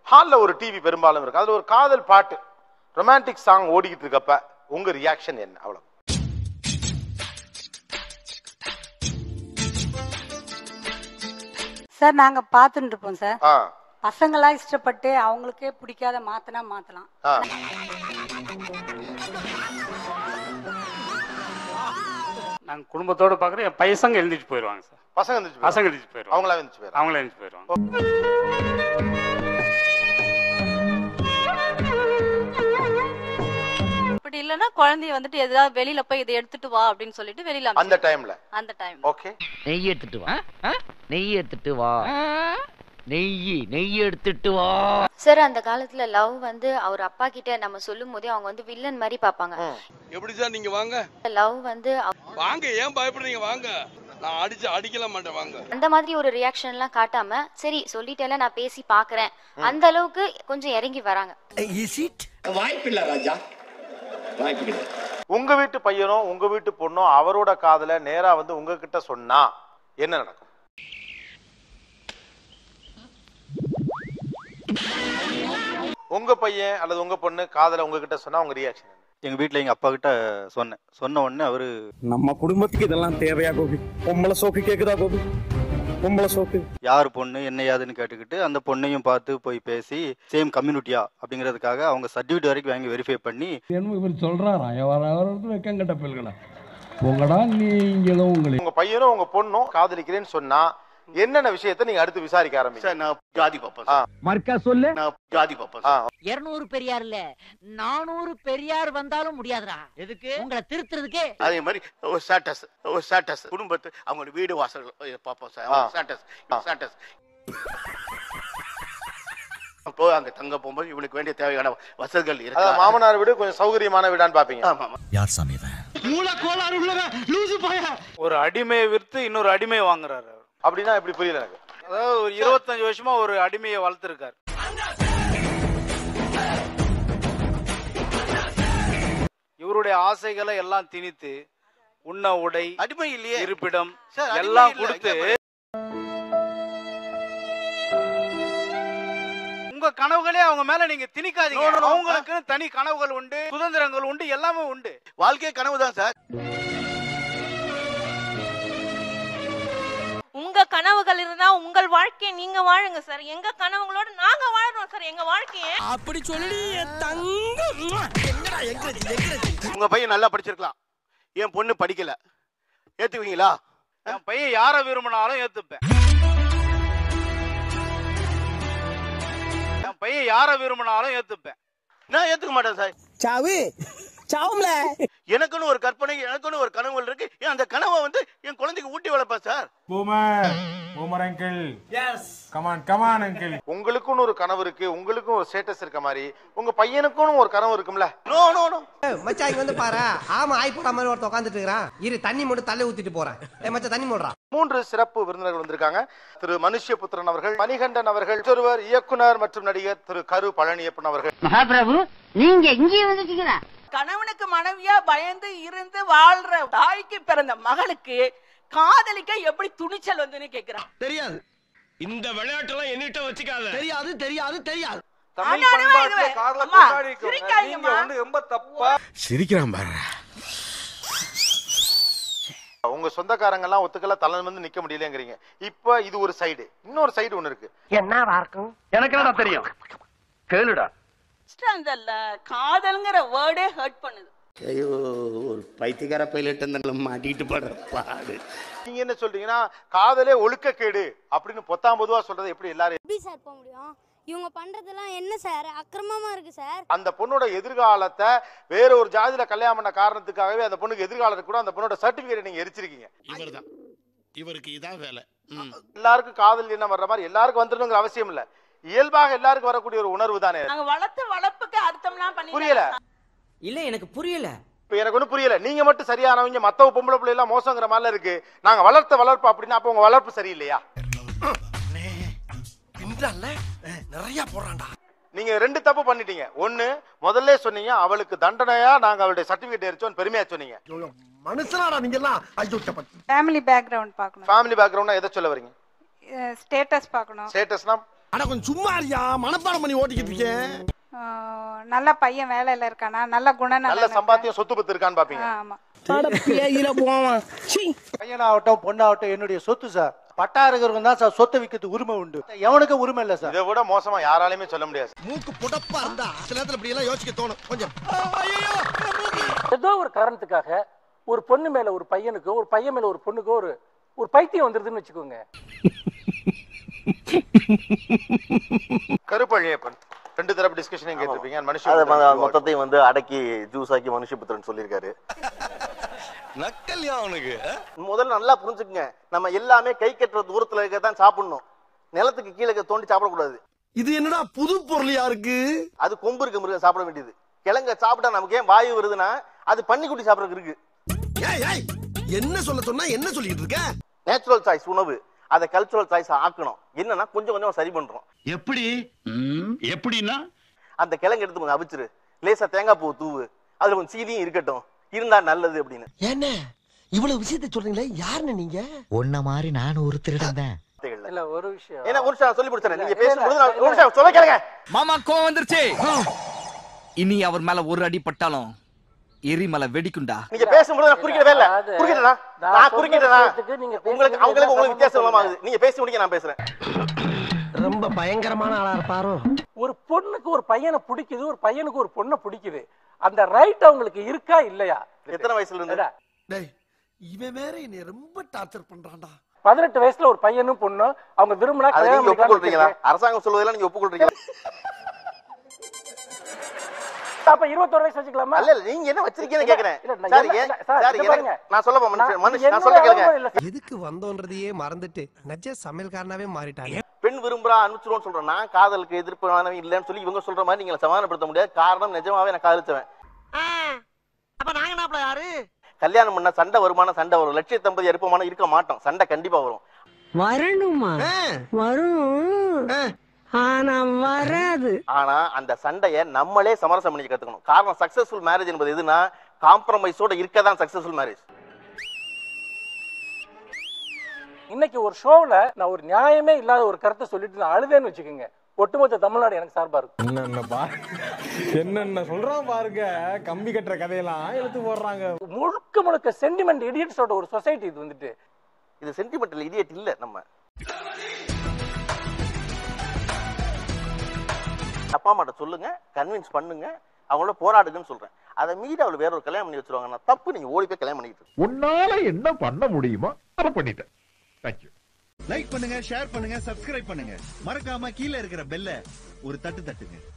ஹாலில் ஒரு டிவி பெரும்பாலும் இருக்கு அதுல ஒரு காதல் பாட்டு ரொமான்டிக் சாங் ஓடிக்கிட்டு இருக்கப்ப உங்க ரியாக்ஷன் என்ன அவ்வளவு சார் நாங்க பார்த்துட்டு இருப்போம் சார் ஆ பசங்களா இஷ்டப்பட்டு அவங்களுக்கே பிடிக்காத மாத்தினா மாத்தலாம் ஆ நாங்க குடும்பத்தோட பாக்குறோம் என் பையசங்க எழுந்திரிச்சு போயிடுவாங்க சார் பசங்க இருந்துச்சு பசங்க எழுந்திரிச்சு போயிடுவாங்க அவங்களா இருந்துச்சு போயிரு அவங்களே எழுந்திரிச்சு போயிடுவாங்க அப்படி இல்லைன்னா குழந்தைய வந்துட்டு எதாவது வெளியில போய் இதை எடுத்துட்டு வா அப்படின்னு சொல்லிட்டு வெளியில அந்த அனுப்பிச்சு டைம்ல அந்த டைம் ஓகே நெய் எடுத்துட்டு வா நெய் எடுத்துட்டு வா நெய் நெய் எடுத்துட்டு வா சார் அந்த காலத்துல லவ் வந்து அவர் அப்பா கிட்ட நம்ம சொல்லும் போதே அவங்க வந்து வில்லன் மாதிரி பாப்பாங்க எப்படி சார் நீங்க வாங்க லவ் வந்து அவ- வாங்க ஏன் பயப்படுறீங்க வாங்க நான் அடிச்சு அடிக்கல மாட்டேன் வாங்க அந்த மாதிரி ஒரு ரியாக்ஷன் எல்லாம் காட்டாம சரி சொல்லிட்டேல நான் பேசி பாக்குறேன் அந்த அளவுக்கு கொஞ்சம் இறங்கி வராங்க வாய்ப்பில்லை ராஜா வாய்ப்பு உங்க வீட்டு பையனோ உங்க வீட்டு பொண்ணோ அவரோட காதல நேரா வந்து உங்ககிட்ட சொன்னா என்ன நடக்கும் உங்க பையன் அல்லது உங்க பொண்ணு காதல உங்ககிட்ட சொன்னா உங்க ரியாக்ஷன் எங்க வீட்ல எங்க அப்பா கிட்ட சொன்னேன் சொன்ன உடனே அவரு நம்ம குடும்பத்துக்கு இதெல்லாம் தேவையா கோபி பொம்பளை சோக்கு கேக்குதா கோபி பொம்பளை சோக்கு யார் பொண்ணு என்ன ஏதுன்னு கேட்டுக்கிட்டு அந்த பொண்ணையும் பார்த்து போய் பேசி சேம் கம்யூனிட்டியா அப்படிங்கிறதுக்காக அவங்க சர்டிஃபிகேட் வரைக்கும் வாங்கி வெரிஃபை பண்ணி என்ன இவர் சொல்றாராம் வர வெக்கங்கட்ட பிள்ளைகளா உங்கடா நீங்களும் உங்களை உங்க பையனும் உங்க பொண்ணும் காதலிக்கிறேன்னு சொன்னா என்னென்ன விஷயத்தை நீங்க அடுத்து விசாரிக்க ஆரம்பிங்க நான் ஜாதி பார்ப்பேன் ஆ. மர்க்கா சொல்லு நான் ஜாதி பார்ப்பேன் ஆ, இருநூறு பெரியார் இல்ல நானூறு பெரியார் வந்தாலும் முடியாதுடா எதுக்கு உங்களை திருத்துறதுக்கே அதே மாதிரி ஒரு ஸ்டேட்டஸ் ஒரு ஸ்டேட்டஸ் குடும்பத்து அவங்களோட வீடு வாசல் பார்ப்போம் சார் ஆ. ஸ்டேட்டஸ் ஆ. ஸ்டேட்டஸ் போய் அங்க தங்க போகும்போது இவனுக்கு வேண்டிய தேவையான வசதிகள் அதாவது இருக்கு மாமனார் வீடு கொஞ்சம் சௌகரியமான வீடான்னு பாப்பீங்க ஆமா ஆமா யார் சாமி இவன் ஒரு அடிமையை விற்று இன்னொரு அடிமையை வாங்குறாரு அவர். அப்படின்னா இப்படி புரியல எனக்கு அதாவது ஒரு இருபத்தஞ்சு வருஷமா ஒரு அடிமையை வளர்த்துருக்காரு இவருடைய ஆசைகளை எல்லாம் திணித்து உண்ண உடை அடிமை இல்லையே இருப்பிடம் சார், அடிமை எல்லாம் இல்ல. கொடுத்து இங்க உங்க கனவுகளே அவங்க மேல நீங்க திணிக்காதீங்க No, no, no. அவங்களுக்கு தனி கனவுகள் உண்டு சுதந்திரங்கள் உண்டு எல்லாமே உண்டு வாழ்க்கையே கனவு தான் சார் உங்க கனவுகள் இருந்தா உங்கள் வாழ்க்கையை நீங்க வாழுங்க சார் எங்க கனவுகளோட நாங்க வாழ்றோம் சார் எங்க வாழ்க்கையை அப்படி சொல்லி தங்கம் உங்க பையன் நல்லா படிச்சிருக்கலாம் என் பொண்ணு படிக்கல ஏத்துக்குவீங்களா என் பையன் யார விரும்பினாலும் ஏத்துப்பேன் என் பையன் யார விரும்பினாலும் ஏத்துப்பேன் நான் ஏத்துக்க மாட்டேன் சார் சாவு சாவும்ல எனக்குன்னு ஒரு கற்பனை எனக்குன்னு ஒரு கனவுகள் இருக்கு ஏன் அந்த கனவை வந்து என் குழந்தைக்கு ஊட்டி வளர்ப்பேன் sir boomer boomer uncle yes come on come on uncle உங்களுக்குன்னு ஒரு கனவு இருக்கு உங்களுக்கும் ஒரு ஸ்டேட்டஸ் இருக்க மாதிரி உங்க பையனுக்கும் ஒரு கனவு இருக்கும்ல நோ நோ நோ மச்சான் இங்க வந்து பாரு ஆமா ஆய் போட மாதிரி ஒருத்தன் உட்காந்துட்டு இருக்கிறான் இரு தண்ணி மட்டும் தள்ளி ஊத்திட்டு போறேன் ஏ மச்சான் தண்ணி மூடுறான் மூன்று சிறப்பு விருந்தினர்கள் வந்திருக்காங்க திரு மனுஷ்யபுத்திரன் அவர்கள் மணிகண்டன் அவர்கள் ஒருவர் இயக்குனர் மற்றும் நடிகர் திரு கரு பழனியப்பன் அவர்கள் மகாபிரபு நீங்க இங்கே வந்துட்டீங்களா கணவனுக்கு மனைவியா பயந்து இருந்து வாழ்ற தாய்க்கு பிறந்த மகளுக்கு காதலிக்க எப்படி துணிச்சல் வந்துன்னு கேக்குறான் தெரியாது இந்த விளையாட்டெல்லாம் என்னிட்ட வச்சுக்காத தெரியாது தெரியாது தெரியாது தமிழ் அண்ணா, அண்ணா, பண்பாட்டுல இது- காதல அம்மா, கொண்டாடிக்கோங்க. சிரிக்காதீங்கம்மா. நீங்க வந்து ரொம்ப தப்பா சிரிக்கிறான் பாரு உங்க சொந்தக்காரங்க எல்லாம் ஒத்துக்கல தலை வந்து நிக்க முடியலங்கிறீங்க இப்ப இது ஒரு சைடு இன்னொரு சைடு ஒண்ணு இருக்கு என்னவா இருக்கும் எனக்கு என்னடா தெரியும் கேளுடா அந்த ல- காதல்ங்கிற வேர்டே ஹர்ட் பண்ணுது ஐயோ ஒரு பைத்தியக்கார பைலட் அந்த மாட்டிட்டு படுற பாடு நீங்க என்ன சொல்றீங்கன்னா காதலே ஒழுக்கக்கேடு அப்படின்னு பொத்தாம் பொதுவா சொல்றது எப்படி எல்லாரும் எப்படி சார் போக முடியும் இவங்க பண்றதெல்லாம் என்ன சார் அக்கிரமமா இருக்கு சார் அந்த பொண்ணோட எதிர்காலத்தை வேற ஒரு ஜாதியில கல்யாணம் பண்ண காரணத்துக்காகவே அந்த பொண்ணுக்கு எதிர்காலத்துக்கு கூட அந்த பொண்ணோட சர்டிபிகேட் நீங்க எரிச்சிருக்கீங்க இவர்தான் இவருக்கு இதான் வேலை எல்லாருக்கும் காதல் என்ன வர்ற மாதிரி எல்லாருக்கும் வந்துடணுங்கிற அவசியம் இல்ல இயல்பாக எல்லாருக்கும் வரக்கூடிய ஒரு உணர்வு தானே நாங்க வளர்த்த வளர்ப்புக்கு அர்த்தம்லாம் பண்ணி புரியல இல்ல எனக்கு புரியல இப்ப எனக்கு ஒன்றும் புரியல நீங்க மட்டும் சரியானவங்க மத்தவ பொம்பளை பிள்ளை எல்லாம் மோசங்கிற மாதிரில இருக்கு நாங்க வளர்த்த வளர்ப்பு அப்படின்னா அப்ப உங்க வளர்ப்பு சரியில்லையா நிறைய போடுறான்டா நீங்க ரெண்டு தப்பு பண்ணிட்டீங்க ஒண்ணு முதல்ல சொன்னீங்க அவளுக்கு தண்டனையா நாங்க அவளுடைய சர்டிபிகேட் எரிச்சோம் பெருமையா சொன்னீங்க மனுஷனாடா நீங்க எல்லாம் ஐயோ ஃபேமிலி பேக்ரவுண்ட் பார்க்கணும் ஃபேமிலி பேக்ரவுண்டா எதை சொல்ல வரீங்க ஸ்டேட்டஸ் பார்க்கணும் ஸ்டேட்டஸ்னா அட கொஞ்சம் சும்மா இருக்கியா மனப்பாடம் பண்ணி ஓட்டிக்கிட்டு இருக்கேன் நல்ல பையன் வேலையில இருக்கானா நல்ல குணம் நல்ல சம்பாத்தியம் சொத்து பத்து இருக்கான்னு பாப்பீங்க ஆமா போவான் பையனாகட்டும் பொண்ணாகட்டும் என்னுடைய சொத்து சார் பட்டா இருக்கிறவங்க தான் சார் சொத்தை விற்கிறது உரிமை உண்டு எவனுக்கு உரிமை இல்லை சார் இதை விட மோசமா யாராலையுமே சொல்ல முடியாது மூக்கு புடப்பா இருந்தா சில நேரத்துல இப்படி எல்லாம் யோசிக்க தோணும் கொஞ்சம் ஏதோ ஒரு காரணத்துக்காக ஒரு பொண்ணு மேல ஒரு பையனுக்கோ ஒரு பையன் மேல ஒரு பொண்ணுக்கோ ஒரு ஒரு பைத்தியம் வந்துருதுன்னு வச்சுக்கோங்க கருப்பழியப்பன் ரெண்டு தரப்பு டிஸ்கஷனையும் கேட்டிருப்பீங்க அது மனுஷன் மொ- மொத்தத்தையும் வந்து அடக்கி ஜூஸ் ஆக்கி மனுஷபுத்திரன் சொல்லியிருக்காரு நக்கல்யா அவனுக்கு முதல்ல நல்லா புரிஞ்சுக்குங்க நம்ம எல்லாமே கை கட்டுற தூரத்துல இருக்க தான் சாப்பிடணும் நிலத்துக்கு கீழே இருக்க தோண்டி சாப்பிடக்கூடாது இது என்னடா புது பொருளியா இருக்கு அது கொம்பு இருக்க மிருகம் சாப்பிட வேண்டியது கிழங்க சாப்பிட்டா நமக்கு ஏன் வாயு வருதுன்னா அது பன்னிக்குட்டி சாப்பிடறதுக்கு இருக்கு ஏய் ஏய் என்ன சொல்ல சொன்னா என்ன சொல்லிட்டு இருக்க நேச்சுரல் சாய்ஸ் உணவு அதை கல்ச்சுரல் சாய்ஸ் ஆக்கணும் என்னன்னா கொஞ்சம் கொஞ்சம் சரி பண்றோம் எப்படி எப்படின்னா அந்த கிழங்கு எடுத்து கொஞ்சம் அவிச்சிரு லேசா தேங்காய் பூ தூவு அதுல கொஞ்சம் சீனியும் இருக்கட்டும் இருந்தா நல்லது அப்படின்னு என்ன இவ்வளவு விஷயத்தை சொல்றீங்களே யாருன்னு நீங்க உன்ன மாதிரி நானும் ஒரு திருடன் தான் வார்த்தைகள்ல. இல்ல ஒரு விஷயம் ஏன்னா ஒரு நிமிஷம் நான் சொல்லி முடிச்சேன் நீங்க பேசும்போது நான் ஒரு நிமிஷம் சொல்ல கேளுங்க மாமா கோவம் வந்துருச்சு இனி அவர் மேல ஒரு அடி பட்டாலும் எரிமலை வெடிக்குண்டா நீங்க பேசும்போது நான் குறுக்கிடவே இல்ல அதாவது, குறுக்கிட்டேனா நான் நான் சொல்ற குறுக்கிட்டேனா விஷயத்துக்கு நீங்க உங்களுக்கு பேசுறது அவங்களுக்கு உங்களுக்கு என்ன வித்தியாசம் சம்பந்தம் ஆகுது நீங்க பேசி முடிக்க நான் பேசுறேன் ரொம்ப பயங்கரமான ஆளா இருப்பாரோ ஒரு பொண்ணுக்கு ஒரு பையனை பிடிக்குது ஒரு பையனுக்கு ஒரு பொண்ணை பிடிக்குது அந்த ரைட் அவங்களுக்கு இருக்கா இல்லையா எத்தனை வயசுல இருந்து ஏடா, டேய் இவன் வேற என்னை ரொம்ப டார்ச்சர் பண்றான்டா பதினெட்டு வயசுல ஒரு பையனும் பொண்ணும் அவங்க விரும்பினா அதை கல்யாணம் நீங்க பண்ணிக்கலாம்னு ஒப்புக்கொள்றீங்களா வச்சிருக்கேன். அரசாங்கம் சொல்வதெல்லாம் நீங்க ஒப்புக்கொள்றீங்களா அப்ப இருபத்தொரு வயசு வச்சுக்கலாமா இல்ல இல்ல நீங்க என்ன வச்சிருக்கீங்கன்னு கேக்குறேன் இல்ல, நான் சார் என்ன- ஏன் இல்ல, சார், சார் இதை எனக்கு பாருங்க. நான் சொல்ல போறேன் நான் மனுஷன் மனுஷன் நான் என்னோட சொல்ல கேளுங்க அனுபவம் இல்ல சார். எதுக்கு வந்தோன்றதையே மறந்துட்டு நஜ சமையல்காரனாவே மாறிட்டாங்க பெண் விரும்புறா அனுப்பிச்சிருவோம் சொல்றேன் நான் காதலுக்கு எதிர்ப்பானவன் இல்லைன்னு சொல்லி இவங்க சொல்ற மாதிரி நீங்க சமாதானப்படுத்த முடியாது காரணம் நிஜமாவே நான் காதலிச்சவன் அப்ப நாங்க நாப்பல யாரு கல்யாணம் பண்ண சண்டை வருமான சண்டை வரும் லட்சிய தம்பதி அறுப்பமான இருக்க மாட்டோம் சண்டை கண்டிப்பா வரும் வரணுமா வரும் ஆனா வராது ஆனா அந்த சண்டைய நம்மளே சமரசம் பண்ணி கத்துக்கணும் காரணம் சக்சஸ்ஃபுல் மேரேஜ் என்பது எதுனா காம்ப்ரமைஸோட இருக்கதான் சக்சஸ்ஃபுல் மேரேஜ் இன்னைக்கு ஒரு ஷோவில் நான் ஒரு நியாயமே இல்லாத ஒரு கருத்தை சொல்லிட்டு நான் அழுதேன்னு வச்சுக்கோங்க ஒட்டுமொத்த தமிழ்நாடு எனக்கு சார்பா இருக்கும் என்னென்ன பா என்னென்ன சொல்றான் பாருங்க கம்பி கட்டுற கதையெல்லாம் எடுத்து போடுறாங்க முழுக்க முழுக்க சென்டிமெண்ட் இடியட்ஸோட ஒரு சொசைட்டி இது வந்துட்டு இது சென்டிமெண்டல் இடியட் இல்ல நம்ம அப்பா அம்மாட்ட சொல்லுங்க கன்வின்ஸ் பண்ணுங்க அவங்களோட போராடுங்கன்னு சொல்றேன் அதை மீறி அவளை வேற ஒரு கல்யாணம் பண்ணி வச்சிருவாங்க நான் தப்பு நீங்க ஓடி போய் கல்யாணம் பண்ணிட்டு இருக்கு. உன்னால என்ன பண்ண முடியுமோ அதை பண்ணிட்டேன் தேங்க்யூ லைக் பண்ணுங்க ஷேர் பண்ணுங்க சப்ஸ்கிரைப் பண்ணுங்க மறக்காம கீழே இருக்கிற பெல்ல ஒரு தட்டு தட்டுங்க